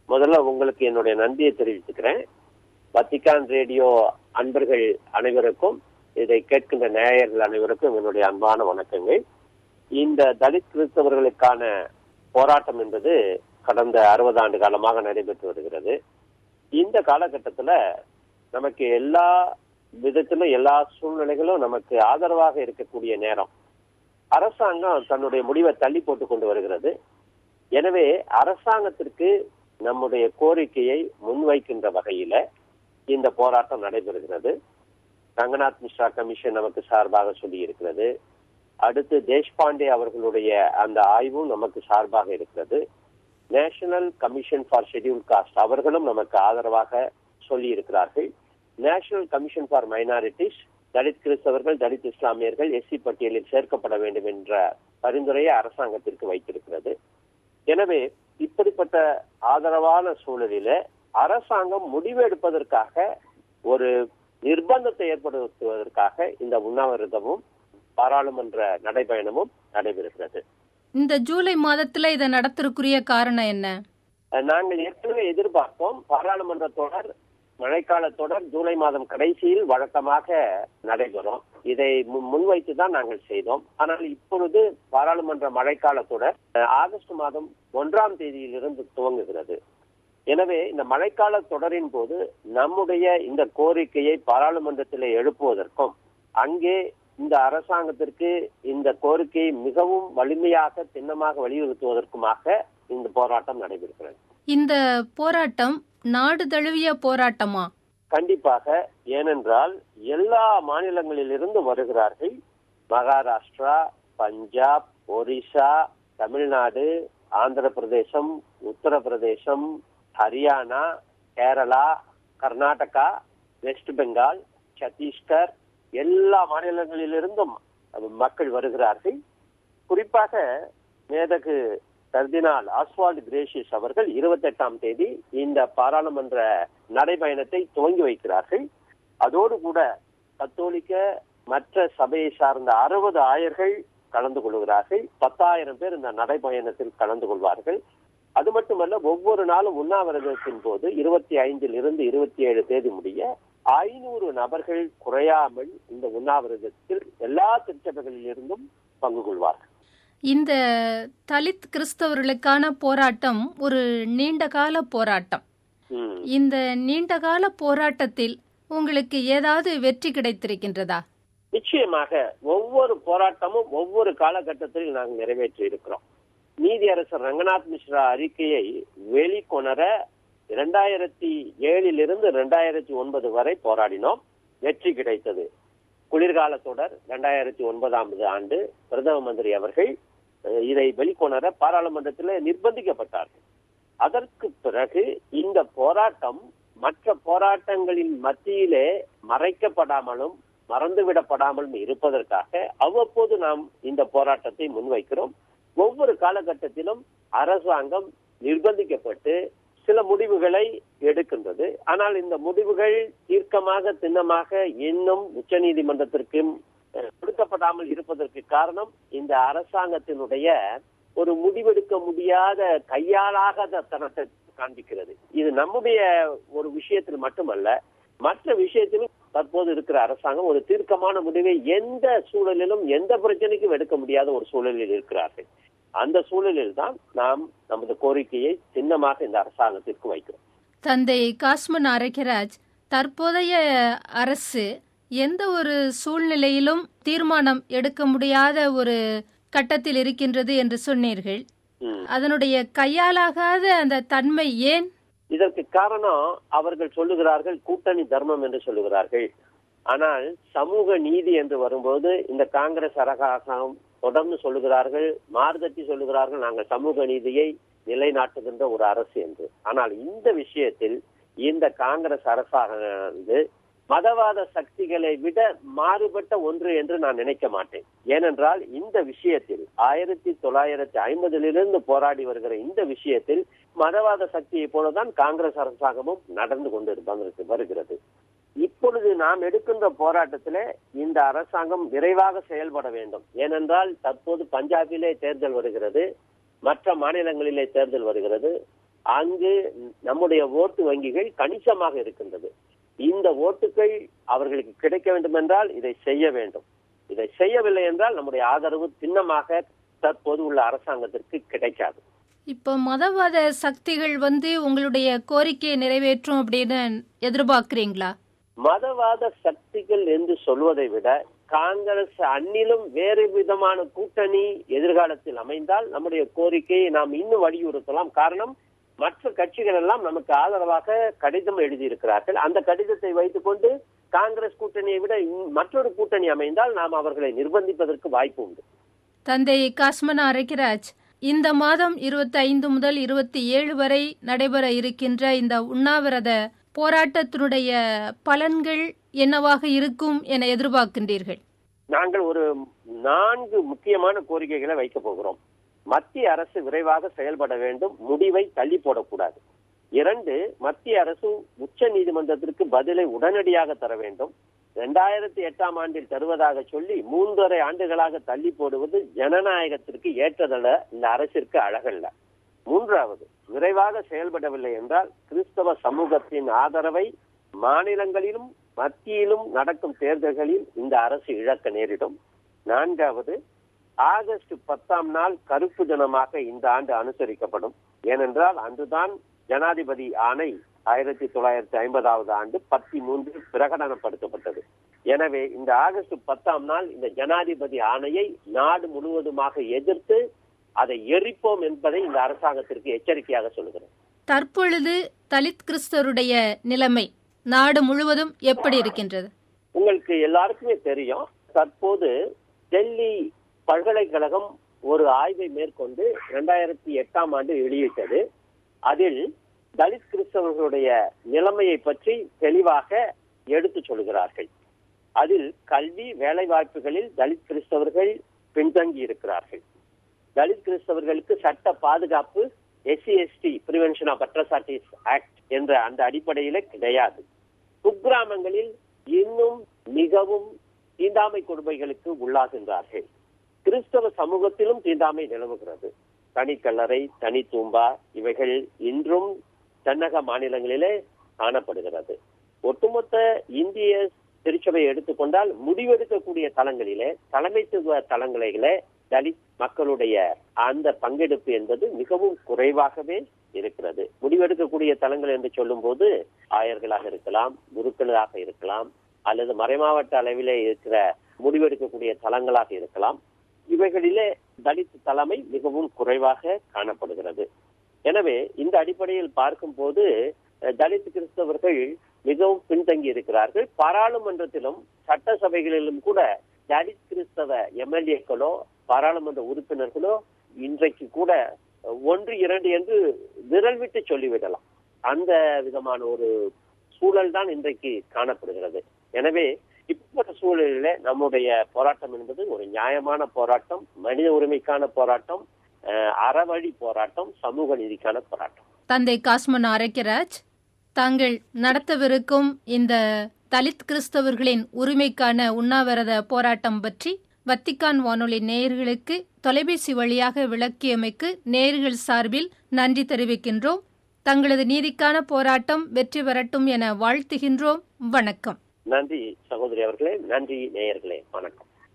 முதல்ல உங்களுக்கு என்னுடைய நன்றியை தெரிவித்துக்கிறேன் வத்திக்கான் ரேடியோ அன்பர்கள் அனைவருக்கும் இதை கேட்கின்ற நேயர்கள் அனைவருக்கும் என்னுடைய அன்பான வணக்கங்கள் இந்த தலித் கிறிஸ்தவர்களுக்கான போராட்டம் என்பது கடந்த அறுபது ஆண்டு காலமாக நடைபெற்று வருகிறது இந்த காலகட்டத்துல நமக்கு எல்லா விதத்திலும் எல்லா சூழ்நிலைகளும் நமக்கு ஆதரவாக இருக்கக்கூடிய நேரம் அரசாங்கம் தன்னுடைய முடிவை தள்ளி போட்டுக் கொண்டு வருகிறது எனவே அரசாங்கத்திற்கு நம்முடைய கோரிக்கையை முன்வைக்கின்ற வகையில இந்த போராட்டம் நடைபெறுகிறது ரங்கநாத் மிஸ்ரா கமிஷன் நமக்கு சார்பாக சொல்லி இருக்கிறது அடுத்து தேஷ்பாண்டே அவர்களுடைய அந்த ஆய்வும் நமக்கு சார்பாக இருக்கிறது national commission for schedule caste அவர்களும் நமக்கு ஆதரவாக சொல்லி இருக்கிறார்கள் national commission for minorities Dalit கிறிஸ்தவர்கள் தலித் இஸ்லாமியர்கள் எஸ்சி பட்டியலில் சேர்க்கப்பட வேண்டும் என்ற பரிந்துரையை அரசாங்கத்திற்கு வைத்திருக்கிறது எனவே இப்படிப்பட்ட ஆதரவான சூழலில அரசாங்கம் முடிவு எடுப்பதற்காக ஒரு நிர்பந்தத்தை ஏற்படுத்துவதற்காக இந்த உண்ணாவிரதமும் பாராளுமன்ற நடைபயணமும் நடைபெறுகிறது இந்த ஜூலை மாதத்துல இதை நடத்துறதுக்குரிய காரணம் என்ன நாங்கள் ஏற்கனவே எதிர்பார்த்தோம் பாராளுமன்ற தொடர் மழைக்கால தொடர் ஜூலை மாதம் கடைசியில் வழக்கமாக நடைபெறும் இதை முன்வைத்து தான் நாங்கள் செய்தோம் ஆனால் இப்பொழுது பாராளுமன்ற மழைக்கால தொடர் ஆகஸ்ட் மாதம் ஒன்றாம் தேதியிலிருந்து துவங்குகிறது எனவே இந்த மழைக்கால தொடரின் போது நம்முடைய இந்த கோரிக்கையை பாராளுமன்றத்தில் எழுப்புவதற்கும் அங்கே இந்த அரசாங்கத்திற்கு இந்த கோரிக்கையை மிகவும் வலிமையாக சின்னமாக வலியுறுத்துவதற்குமாக இந்த போராட்டம் நடைபெறுகிறது இந்த போராட்டம் நாடு தழுவிய போராட்டமா கண்டிப்பாக ஏனென்றால் எல்லா மாநிலங்களிலிருந்து வருகிறார்கள் மகாராஷ்டிரா பஞ்சாப் ஒரிசா தமிழ்நாடு ஆந்திர பிரதேசம் உத்தரப்பிரதேசம் ஹரியானா கேரளா கர்நாடகா வெஸ்ட் பெங்கால் சத்தீஸ்கர் எல்லா மாநிலங்களிலிருந்தும் மக்கள் வருகிறார்கள் குறிப்பாக மேதகு கர்தினால் ஆஸ்வால்ட் கிரேஷியஸ் அவர்கள் இருபத்தி எட்டாம் தேதி இந்த பாராளுமன்ற நடைபயணத்தை துவங்கி வைக்கிறார்கள் அதோடு கூட கத்தோலிக்க மற்ற சபையை சார்ந்த அறுபது ஆயர்கள் கலந்து கொள்கிறார்கள் பத்தாயிரம் பேர் இந்த நடைபயணத்தில் கலந்து கொள்வார்கள் அது மட்டுமல்ல ஒவ்வொரு நாளும் உண்ணாவிரதத்தின் போது இருபத்தி ஐந்தில் இருந்து இருபத்தி ஏழு தேதி முடிய ஐநூறு நபர்கள் குறையாமல் இந்த உண்ணாவிரதத்தில் எல்லா திருச்சபைகளில் இருந்தும் பங்கு கொள்வார்கள் இந்த தலித் கிறிஸ்தவர்களுக்கான போராட்டம் ஒரு நீண்ட கால போராட்டம் இந்த நீண்ட கால போராட்டத்தில் உங்களுக்கு ஏதாவது வெற்றி கிடைத்திருக்கின்றதா நிச்சயமாக ஒவ்வொரு போராட்டமும் ஒவ்வொரு காலகட்டத்தில் நாங்கள் நிறைவேற்றி இருக்கிறோம் நீதியரசர் ரங்கநாத் மிஸ்ரா அறிக்கையை வெளிக்கொணர இரண்டாயிரத்தி ஏழிலிருந்து இரண்டாயிரத்தி ஒன்பது வரை போராடினோம் வெற்றி கிடைத்தது குளிர்கால தொடர் இரண்டாயிரத்தி ஒன்பதாம் ஆண்டு பிரதம மந்திரி அவர்கள் இதை வெளிக்கொணர பாராளுமன்றத்தில் நிர்பந்திக்கப்பட்டார்கள் அதற்கு பிறகு இந்த போராட்டம் மற்ற போராட்டங்களின் மத்தியிலே மறைக்கப்படாமலும் மறந்துவிடப்படாமலும் இருப்பதற்காக அவ்வப்போது நாம் இந்த போராட்டத்தை முன்வைக்கிறோம் ஒவ்வொரு காலகட்டத்திலும் அரசாங்கம் நிர்பந்திக்கப்பட்டு சில முடிவுகளை எடுக்கின்றது ஆனால் இந்த முடிவுகள் தீர்க்கமாக திண்ணமாக இன்னும் உச்ச நீதிமன்றத்திற்கும் கொடுக்கப்படாமல் இருப்பதற்கு காரணம் இந்த அரசாங்கத்தினுடைய ஒரு முடிவெடுக்க முடியாத கையாளாக தனத்தை காண்பிக்கிறது இது நம்முடைய ஒரு விஷயத்தில் மட்டுமல்ல மற்ற விஷயத்திலும் தற்போது இருக்கிற அரசாங்கம் ஒரு தீர்க்கமான முடிவை எந்த சூழலிலும் எந்த பிரச்சனைக்கும் எடுக்க முடியாத ஒரு சூழலில் இருக்கிறார்கள் அந்த சூழலில் தான் நாம் நமது கோரிக்கையை சின்னமாக இந்த அரசாங்கத்திற்கு வைக்கிறோம் தந்தை காஸ்மன் ஆரோக்கியராஜ் தற்போதைய அரசு எந்த ஒரு சூழ்நிலையிலும் தீர்மானம் எடுக்க முடியாத ஒரு கட்டத்தில் இருக்கின்றது என்று சொன்னீர்கள் அதனுடைய கையாலாகாத அந்த தன்மை ஏன் இதற்கு காரணம் அவர்கள் சொல்லுகிறார்கள் கூட்டணி தர்மம் என்று சொல்லுகிறார்கள் ஆனால் சமூக நீதி என்று வரும்போது இந்த காங்கிரஸ் அரசாங்கம் தொடர்ந்து சொல்லுகிறார்கள் மார்தட்டி சொல்லுகிறார்கள் நாங்கள் சமூக நீதியை நிலைநாட்டுகின்ற ஒரு அரசு என்று ஆனால் இந்த விஷயத்தில் இந்த காங்கிரஸ் அரசானது மதவாத சக்திகளை விட மாறுபட்ட ஒன்று என்று நான் நினைக்க மாட்டேன் ஏனென்றால் இந்த விஷயத்தில் ஆயிரத்தி தொள்ளாயிரத்தி ஐம்பதிலிருந்து போராடி வருகிற இந்த விஷயத்தில் மதவாத சக்தியை போலதான் காங்கிரஸ் அரசாங்கமும் நடந்து கொண்டு வருகிறது இப்பொழுது நாம் எடுக்கின்ற போராட்டத்திலே இந்த அரசாங்கம் விரைவாக செயல்பட வேண்டும் ஏனென்றால் தற்போது பஞ்சாபிலே தேர்தல் வருகிறது மற்ற மாநிலங்களிலே தேர்தல் வருகிறது அங்கு நம்முடைய ஓட்டு வங்கிகள் கணிசமாக இருக்கின்றது இந்த ஓட்டுகள் அவர்களுக்கு கிடைக்க வேண்டும் என்றால் இதை செய்ய வேண்டும் இதை செய்யவில்லை என்றால் நம்முடைய ஆதரவு திண்ணமாக தற்போது உள்ள அரசாங்கத்திற்கு கிடைக்காது இப்போ மதவாத சக்திகள் வந்து உங்களுடைய கோரிக்கையை நிறைவேற்றும் அப்படின்னு எதிர்பார்க்கிறீங்களா மதவாத சக்திகள் என்று சொல்வதை விட காங்கிரஸ் அந்நிலும் வேறு விதமான கூட்டணி எதிர்காலத்தில் அமைந்தால் நம்முடைய கோரிக்கையை நாம் இன்னும் வலியுறுத்தலாம் காரணம் மற்ற கட்சிகள் எல்லாம் நமக்கு ஆதரவாக கடிதம் எழுதியிருக்கிறார்கள் அந்த கடிதத்தை வைத்துக்கொண்டு காங்கிரஸ் கூட்டணியை விட இன்- மற்றொரு கூட்டணி அமைந்தால் நாம் அவர்களை நிர்பந்திப்பதற்கு வாய்ப்பு உண்டு தந்தை காஸ்மனா அரைக்கராஜ் இந்த மாதம் இருபத்தி ஐந்து முதல் இருபத்தி ஏழு வரை நடைபெற இருக்கின்ற இந்த உண்ணாவிரத போராட்டத்தினுடைய பலன்கள் என்னவாக இருக்கும் என எதிர்பார்க்கின்றீர்கள் நாங்கள் ஒரு நான்கு முக்கியமான கோரிக்கைகளை வைக்க போகிறோம் மத்திய அரசு விரைவாக செயல்பட வேண்டும் முடிவை தள்ளி போடக்கூடாது இரண்டு மத்திய அரசு உச்ச நீதிமன்றத்திற்கு பதிலை உடனடியாக தர வேண்டும் இரண்டாயிரத்தி எட்டாம் ஆண்டில் தருவதாக சொல்லி மூன்றரை ஆண்டுகளாக தள்ளி போடுவது ஜனநாயகத்திற்கு ஏற்றதல்ல இந்த அரசிற்கு அழகல்ல மூன்றாவது விரைவாக செயல்படவில்லை என்றால் கிறிஸ்தவ சமூகத்தின் ஆதரவை மாநிலங்களிலும் மத்தியிலும் நடக்கும் தேர்தல்களில் இந்த அரசு இழக்க நேரிடும் நான்காவது ஆகஸ்ட் பத்தாம் நாள் கருப்பு தினமாக இந்த ஆண்டு அனுசரிக்கப்படும் ஏனென்றால் அன்றுதான் ஜனாதிபதி ஆணை ஆயிரத்தி தொள்ளாயிரத்தி ஐம்பதாவது ஆண்டு பத்தி மூன்று பிரகடனப்படுத்தப்பட்டது எனவே இந்த ஆகஸ்ட் பத்தாம் நாள் இந்த ஜனாதிபதி ஆணையை நாடு முழுவதுமாக எதிர்த்து அதை எரிப்போம் என்பதை இந்த அரசாங்கத்திற்கு எச்சரிக்கையாக சொல்கிறேன் தற்பொழுது தலித் கிறிஸ்தவருடைய நிலைமை நாடு முழுவதும் எப்படி இருக்கின்றது உங்களுக்கு எல்லாருக்குமே தெரியும் தற்போது டெல்லி பல்கலைக்கழகம் ஒரு ஆய்வை மேற்கொண்டு இரண்டாயிரத்தி எட்டாம் ஆண்டு வெளியிட்டது அதில் தலித் கிறிஸ்தவர்களுடைய நிலைமையை பற்றி தெளிவாக எடுத்து சொல்கிறார்கள் அதில் கல்வி வேலை வாய்ப்புகளில் தலித் கிறிஸ்தவர்கள் பின்தங்கி இருக்கிறார்கள் தலித் கிறிஸ்தவர்களுக்கு சட்ட பாதுகாப்பு SC ST prevention of atrocities act என்ற அந்த அடிப்படையில கிடையாது குக்கிராமங்களில் இன்னும் மிகவும் தீண்டாமை கொடுமைகளுக்கு உள்ளாகின்றார்கள் கிறிஸ்தவ சமூகத்திலும் தீண்டாமை நிலவுகிறது தனிக்கல்லறை தனி தூம்பா இவைகள் இன்றும் தென்னக மாநிலங்களிலே காணப்படுகிறது ஒட்டுமொத்த இந்திய திருச்சபையை எடுத்துக்கொண்டால் முடிவெடுக்கக்கூடிய தளங்களிலே தலைமைத்துவ தளங்களிலே தலித் மக்களுடைய அந்த பங்கெடுப்பு என்பது மிகவும் குறைவாகவே இருக்கிறது முடிவெடுக்கக்கூடிய தளங்கள் என்று சொல்லும் போது ஆயர்களாக இருக்கலாம் குருக்களாக இருக்கலாம் அல்லது மறைமாவட்ட அளவிலே இருக்கிற முடிவெடுக்கக்கூடிய தளங்களாக இருக்கலாம் இவைகளிலே தலித் தலைமை மிகவும் குறைவாக காணப்படுகிறது எனவே இந்த அடிப்படையில் பார்க்கும்போது அஹ், தலித் கிறிஸ்தவர்கள் மிகவும் பின்தங்கி இருக்கிறார்கள் பாராளுமன்றத்திலும் சட்டசபைகளிலும் கூட தலித் கிறிஸ்தவ எம்எல்ஏக்களோ பாராளுமன்ற உறுப்பினர்களோ இன்றைக்கு கூட ஒன்று இரண்டு என்று விரல் விட்டு சொல்லிவிடலாம் அந்த விதமான ஒரு சூழல் தான் இன்றைக்கு காணப்படுகிறது எனவே இப்பட்ட சூழலிலே நம்முடைய போராட்டம் என்பது ஒரு நியாயமான போராட்டம் மனித உரிமைக்கான போராட்டம் அஹ், அறவழி போராட்டம் சமூக நீதிக்கான போராட்டம் தந்தை காஸ்மன் அரைக்கராஜ் தாங்கள் நடத்தவிருக்கும் இந்த தலித் கிறிஸ்தவர்களின் உரிமைக்கான உண்ணாவிரத போராட்டம் பற்றி வத்திக்கான் வானொலி நேயர்களுக்கு தொலைபேசி வழியாக விளக்கியமைக்கு நேயர்கள் சார்பில் நன்றி தெரிவிக்கின்றோம் தங்களது நீதிக்கான போராட்டம் வெற்றி பெறட்டும் என வாழ்த்துகின்றோம் வணக்கம் நன்றி சகோதரி அவர்களே நன்றி நேயர்களே வணக்கம்